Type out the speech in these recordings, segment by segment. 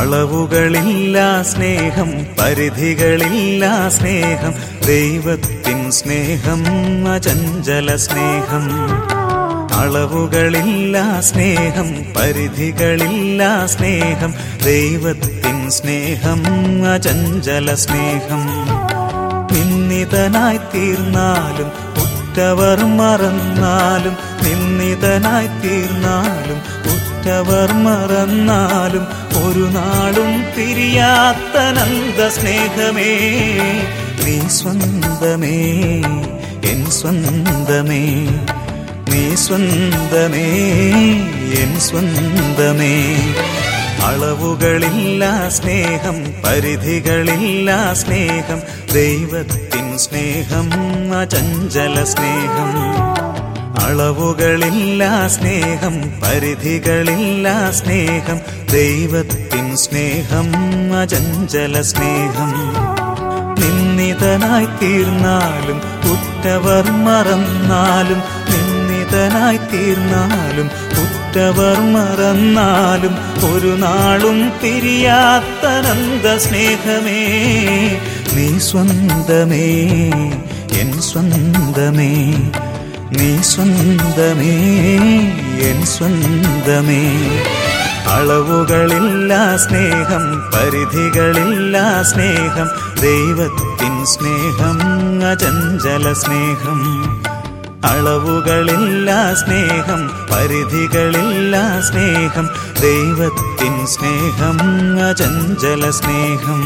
അളവുകളില്ല സ്നേഹം പരിധികളില്ല സ്നേഹം ദൈവത്തിൻ സ്നേഹം അചഞ്ചല സ്നേഹം അളവുകളില്ല സ്നേഹം പരിധികളില്ല സ്നേഹം ദൈവത്തിൻ സ്നേഹം അചഞ്ചല സ്നേഹം നിന്ദിതനായി തീർന്നാലും ഉറ്റവർ മറന്നാലും നിന്ദിതനായി തീർന്നാലും ഉറ്റവർ മറന്നാലും ഒരു നാളും പിരിയാത്ത നന്ദ സ്നേഹമേ നീ സ്വന്തമേ എൻ സ്വന്തമേ നീ സ്വന്തമേ എൻ സ്വന്തമേ അളവുകളില്ല സ്നേഹം പരിധികളില്ല സ്നേഹം ദൈവത്തിൻ സ്നേഹം അചഞ്ചല സ്നേഹം അളവുകളില്ല സ്നേഹം പരിധികളില്ല സ്നേഹം ദൈവത്തിൻ സ്നേഹം അചഞ്ചല സ്നേഹം നിന്ദിതനായി തീർന്നാലും ഉറ്റവർ മറന്നാലും നിന്ദിതനായി തീർന്നാലും ഉറ്റവർ മറന്നാലും ഒരു നാളും പിരിയാത്ത നന്ദ സ്നേഹമേ നീ സ്വന്തമേ എൻ സ്വന്തമേ നീ സ്വന്തമേ എൻ സ്വന്തമേ അളവുകളില്ല സ്നേഹം പരിധികളില്ല സ്നേഹം ദൈവത്തിൻ സ്നേഹം അചഞ്ചല സ്നേഹം അളവുകളില്ല സ്നേഹം പരിധികളില്ല സ്നേഹം ദൈവത്തിൻ സ്നേഹം അചഞ്ചല സ്നേഹം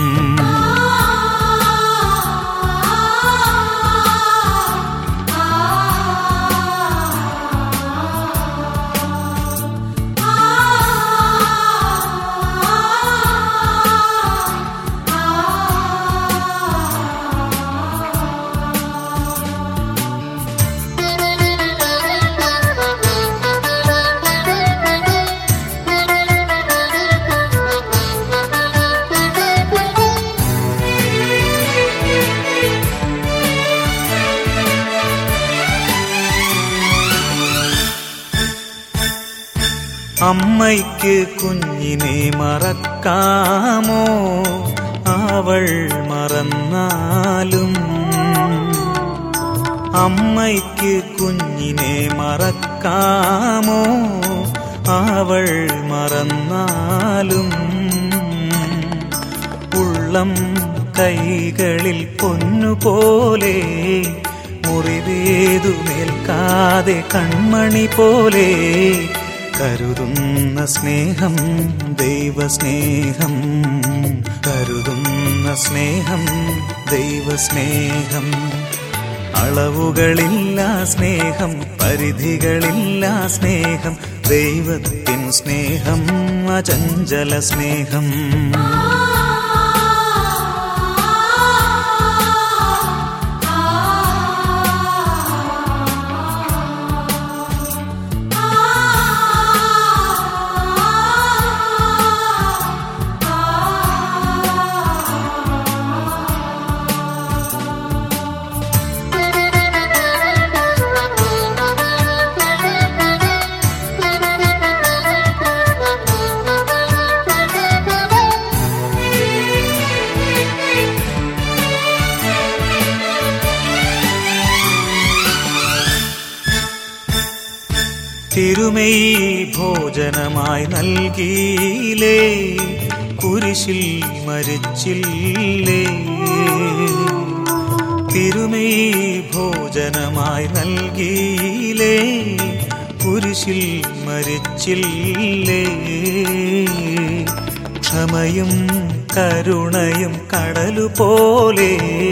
അമ്മയ്ക്ക് കുഞ്ഞിനെ മറക്കാമോ അവൾ മറന്നാലും അമ്മയ്ക്ക് കുഞ്ഞിനെ മറക്കാമോ അവൾ മറന്നാലും ഉള്ളം കൈകളിൽ പൊന്നുപോലെ മുറിവേതുമേൽക്കാതെ കൺമണി പോലെ കരുതുന്ന സ്നേഹം ദൈവസ്നേഹം കരുതുന്ന സ്നേഹം ദൈവസ്നേഹം അളവുകളില്ല സ്നേഹം പരിധികളില്ല സ്നേഹം ദൈവത്തിൻ സ്നേഹം അചഞ്ചല സ്നേഹം തിരുമൈ ഭോജനമായി നൽകിയിലേ കുരിശിൽ മരിച്ചില്ലേ തിരുമൈ ഭോജനമായി നൽകിയിലേ കുരിശിൽ മരിച്ചില്ലേ ക്ഷമയും കരുണയും കടലുപോലെ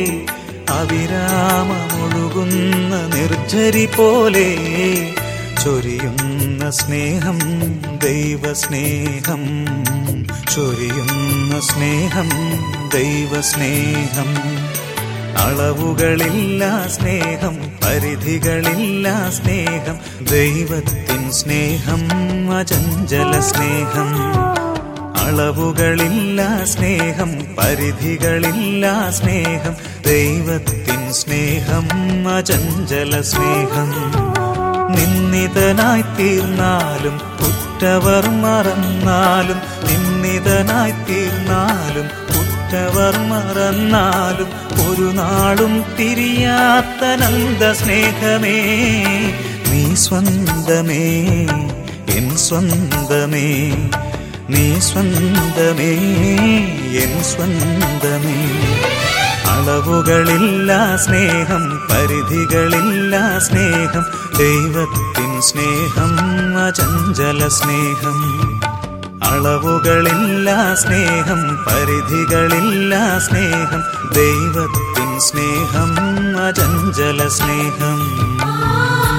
അവിരാമമൊഴുകുന്ന നിർജ്ജരി പോലെ ചൊരിയുന്ന സ്നേഹം ദൈവസ്നേഹം ചൊരിയുന്ന സ്നേഹം ദൈവസ്നേഹം അളവുകളില്ല സ്നേഹം പരിധികളില്ല സ്നേഹം ദൈവത്തിൻ സ്നേഹം അചഞ്ചല സ്നേഹം അളവുകളില്ല സ്നേഹം പരിധികളില്ല സ്നേഹം ദൈവത്തിൻ സ്നേഹം അചഞ്ചല സ്നേഹം നിന്ദിതനായി തീർന്നാലും കുറ്റവർ മറന്നാലും നിന്ദിതനായി തീർന്നാലും കുറ്റവർ മറന്നാലും ഒരു നാളും തിരിയാത്ത നന്ദ സ്നേഹമേ നീ സ്വന്തമേ എൻ സ്വന്തമേ നീ സ്വന്തമേ എൻ സ്വന്തമേ അളവുകളില്ല സ്നേഹം പരിധികളില്ല സ്നേഹം ദൈവത്തിൻ സ്നേഹം അചഞ്ചല സ്നേഹം അളവുകളില്ല സ്നേഹം പരിധികളില്ല സ്നേഹം ദൈവത്തിൻ സ്നേഹം അചഞ്ചല സ്നേഹം